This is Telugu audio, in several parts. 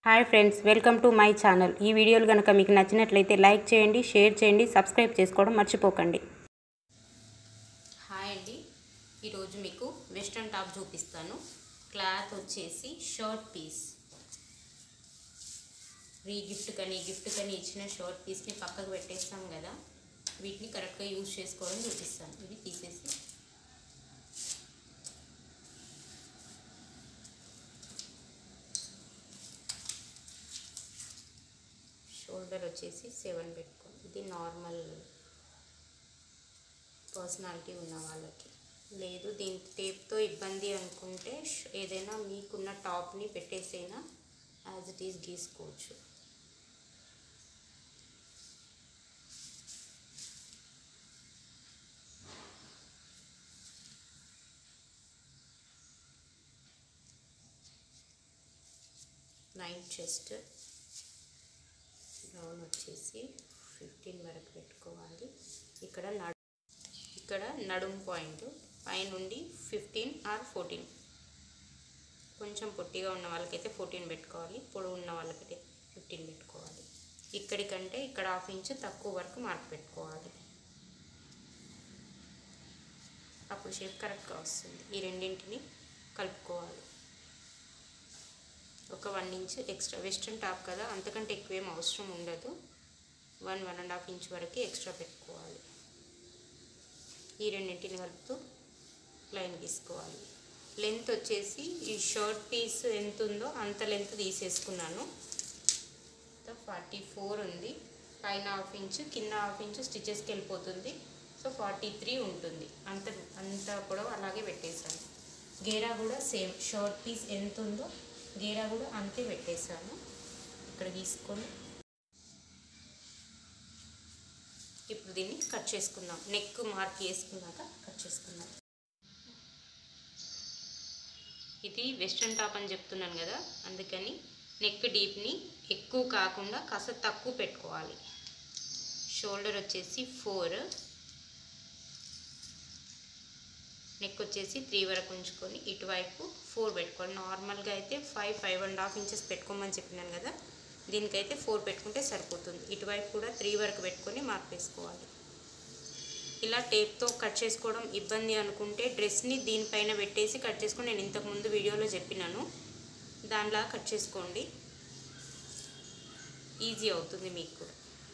hi friends welcome to my channel ఈ వీడియోలు కనుక మీకు నచ్చినట్లయితే లైక్ చేయండి షేర్ చేయండి సబ్స్క్రైబ్ చేసుకోవడం మర్చిపోకండి హాయ్ అండి ఈరోజు మీకు వెస్ట్రన్ టాప్ చూపిస్తాను క్లాత్ వచ్చేసి షర్ట్ పీస్ ఈ గిఫ్ట్ కానీ గిఫ్ట్ కానీ ఇచ్చిన షర్ట్ పీస్ని పక్కకు పెట్టేస్తాం కదా వీటిని కరెక్ట్గా యూజ్ చేసుకోవడం చూపిస్తాను ఇవి తీసేసి షోల్డర్ వచ్చేసి సెవెన్ పెట్టుకోండి ఇది నార్మల్ పర్సనాలిటీ ఉన్న వాళ్ళకి లేదు దీని టేప్తో ఇబ్బంది అనుకుంటే ష్- ఏదైనా మీకున్న టాప్ని పెట్టేసైనా యాజ్ ఇట్ ఈస్ గీసుకోవచ్చు నైన్ చెస్ట్ రౌండ్ వచ్చేసి ఫిఫ్టీన్ వరకు పెట్టుకోవాలి ఇక్కడ నడు ఇక్కడ నడుం పాయింట్ పైనుండి ఫిఫ్టీన్ ఆర్ ఫోర్టీన్ కొంచెం పొట్టిగా ఉన్న వాళ్ళకైతే ఫోర్టీన్ పెట్టుకోవాలి పొడవు ఉన్న వాళ్ళకైతే ఫిఫ్టీన్ పెట్టుకోవాలి ఇక్కడికంటే ఇక్కడ హాఫ్ ఇంచ్ తక్కువ వరకు మార్క్ పెట్టుకోవాలి అప్పుడు షేప్ కరెక్ట్గా వస్తుంది ఈ రెండింటిని కలుపుకోవాలి ఒక one inch extra western top కదా అంతకంటే ఎక్కువేం అవసరం ఉండదు one one and half inch వరకు ఎక్స్ట్రా పెట్టుకోవాలి ఈ రెండింటిని కలుపుతూ లైన్ తీసుకోవాలి లెంత్ వచ్చేసి ఈ షర్ట్ పీస్ ఎంత ఉందో అంత లెంత్ తీసేసుకున్నాను ఫార్టీ ఫోర్ ఉంది పైన హాఫ్ ఇంచ్ కింద హాఫ్ ఇంచ్ స్టిచెస్కి వెళ్ళిపోతుంది సో ఫార్టీ త్రీ ఉంటుంది అంత అంత పొడవు అలాగే పెట్టేశాను గేరా కూడా సేమ్ షార్ట్ పీస్ ఎంత ఉందో గేరా కూడా అంతే పెట్టేశాను ఇక్కడ తీసుకొని ఇప్పుడు దీన్ని కట్ చేసుకుందాం నెక్ మార్క్ వేసుకున్నాక కట్ చేసుకుందాం ఇది వెస్ట్రన్ టాప్ అని చెప్తున్నాను కదా అందుకని నెక్ డీప్ని ఎక్కువ కాకుండా కాస్త తక్కువ పెట్టుకోవాలి షోల్డర్ వచ్చేసి ఫోర్ నెక్ వచ్చేసి త్రీ వరకు ఉంచుకొని ఇటువైపు ఫోర్ పెట్టుకోవాలి నార్మల్గా అయితే five five and half inches పెట్టుకోమని చెప్పినాను కదా దీనికైతే ఫోర్ పెట్టుకుంటే సరిపోతుంది ఇటువైపు కూడా త్రీ వరకు పెట్టుకొని మార్క్ వేసుకోవాలి ఇలా టేప్తో కట్ చేసుకోవడం ఇబ్బంది అనుకుంటే డ్రెస్ని దీనిపైన పెట్టేసి కట్ చేసుకొని నేను ఇంతకుముందు వీడియోలో చెప్పినాను దానిలా కట్ చేసుకోండి ఈజీ అవుతుంది మీకు కూడా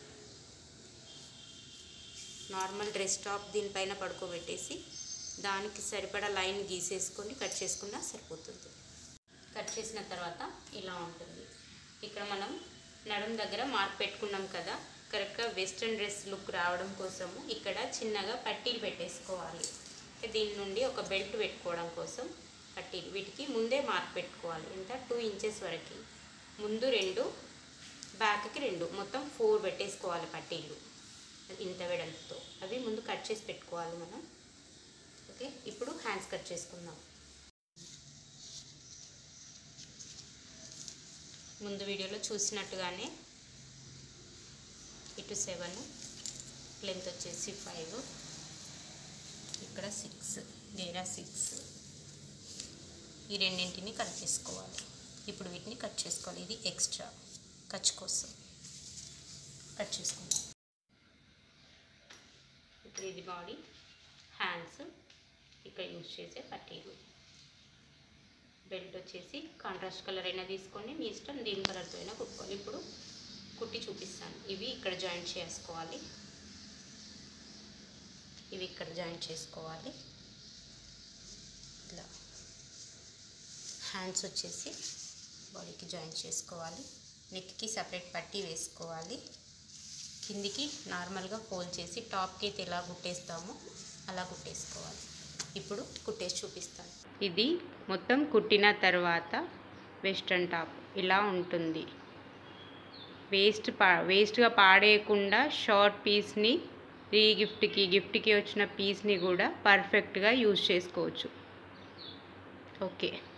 నార్మల్ డ్రెస్ టాప్ దీనిపైన పడుకోబెట్టేసి దానికి సరిపడా లైన్ గీసేసుకొని కట్ చేసుకున్నా సరిపోతుంది కట్ చేసిన తర్వాత ఇలా ఉంటుంది ఇక్కడ మనం నడుం దగ్గర మార్క్ పెట్టుకున్నాం కదా కరెక్ట్గా వెస్ట్రన్ డ్రెస్ లుక్ రావడం కోసము ఇక్కడ చిన్నగా పట్టీలు పెట్టేసుకోవాలి దీని నుండి ఒక బెల్ట్ పెట్టుకోవడం కోసం పట్టీలు వీటికి ముందే మార్క్ పెట్టుకోవాలి ఎంత టూ ఇంచెస్ వరకు ముందు రెండు బ్యాక్కి రెండు మొత్తం ఫోర్ పెట్టేసుకోవాలి పట్టీలు ఇంత వెడల్పుతో అవి ముందు కట్ చేసి పెట్టుకోవాలి మనం ఓకే ఇప్పుడు హ్యాండ్స్ కట్ చేసుకుందాం ముందు వీడియోలో చూసినట్టుగానే ఇటు సెవెన్ లెంత్ వచ్చేసి ఫైవ్ ఇక్కడ సిక్స్ గేరా సిక్స్ ఈ రెండింటిని కట్ చేసుకోవాలి ఇప్పుడు వీటిని కట్ చేసుకోవాలి ఇది ఎక్స్ట్రా ఖర్చు కోసం కట్ చేసుకుందాం ఇప్పుడు ఇది బాడీ హ్యాండ్స్ ఇక్కడ యూజ్ చేసే పట్టీలు బెల్ట్ వచ్చేసి కాంట్రాస్ట్ కలర్ అయినా తీసుకోండి మీ ఇష్టం దీని కలర్తో అయినా కుట్టుకోవాలి ఇప్పుడు కుట్టి చూపిస్తాను ఇవి ఇక్కడ జాయింట్ చేసుకోవాలి ఇవి ఇక్కడ జాయింట్ చేసుకోవాలి ఇట్లా హ్యాండ్స్ వచ్చేసి బాడీకి జాయింట్ చేసుకోవాలి నెక్కి సపరేట్ పట్టీ వేసుకోవాలి కిందికి నార్మల్గా ఫోల్డ్ చేసి టాప్కి అయితే ఎలా కుట్టేస్తామో అలా కుట్టేసుకోవాలి ఇప్పుడు కుట్టేసి చూపిస్తాను ఇది మొత్తం కుట్టిన తర్వాత వెస్ట్రన్ టాప్ ఇలా ఉంటుంది వేస్ట్ పా వేస్ట్గా పాడేయకుండా షార్ట్ పీస్ని ఈ గిఫ్ట్కి గిఫ్ట్కి వచ్చిన పీస్ని కూడా పర్ఫెక్ట్గా యూజ్ చేసుకోవచ్చు ఓకే